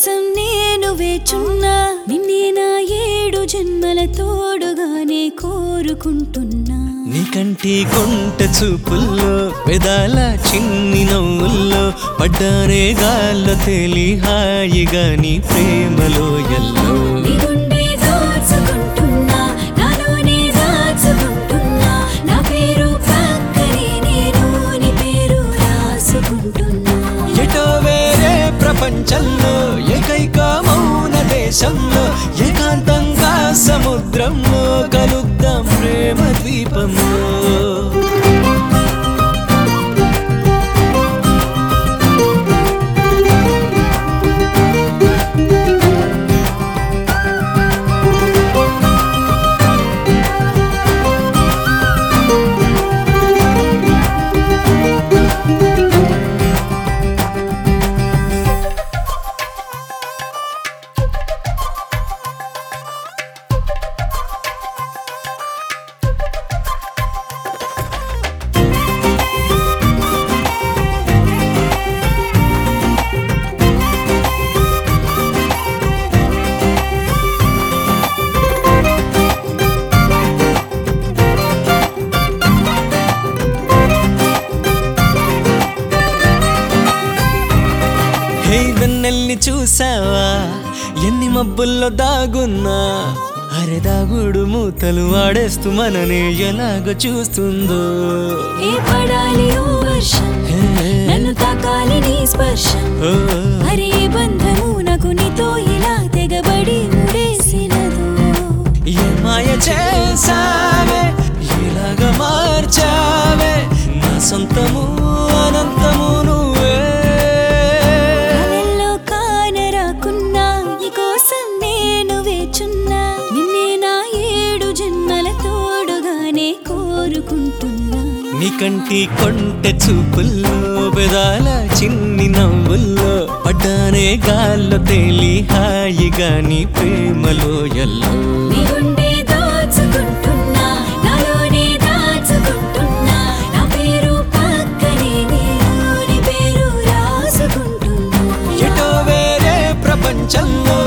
నీకోసం నేను వేచున్నా నిన్నే నా ఏడు జన్మల తోడుగానే కోరుకుంటున్నా నీ కంటి కొంట చూపుల్లో పెదాల చిన్ని నవ్వుల్లో పడ్డానే గాల్లో తేలి హాయిగా నీ ప్రేమలో ఎల్లో నీ గుండె దోచుకుంటున్నా నాలోనే దాచుకుంటున్నా నా పేరు పక్కనే నేను నీ పేరు రాసుకుంటున్నా ఎటో వేరే ప్రపంచంలో ఏకైక మౌన దేశంలో ఏకాంతంగా సముద్రంలో కలుద్దాం ప్రేమ ద్వీపంలో హే వెన్నెల్ని చూసావా ఎన్ని మబ్బుల్లో దాగున్నా అరే దాగుడు మూతలు ఆడేస్తూ మననే ఎలాగ చూస్తుందో ఏ పడాలి ఓ వర్షం హే, నన్ను తాకాలి నీ స్పర్శం ఓ, అరే ఏ బంధము నాకు నీతో ఇలా తెగబడి ముడేసినదు ఏ మాయ చేసావే ఇలాగ మార్చావే నా సొంతము అనంతము నువ్వే కలల్లో కానరాకున్నా నీకోసం నేను వేచున్నా నిన్నే నా ఏడు జన్మల తోడుగానే కోరుకుంటున్నా నీ కంటి కొంటె చూపుల్లో పెదాల చిన్ని నవ్వుల్లో పడ్డానే గాల్లో తేలి హాయిగా నీ ప్రేమలో ఎల్లో నీ గుండె దోచుకుంటున్నా నాలోనే దాచుకుంటున్నా నా పేరు పక్కనే నేను నీ పేరు రాసుకుంటున్నా ఎటో వేరే ప్రపంచంలో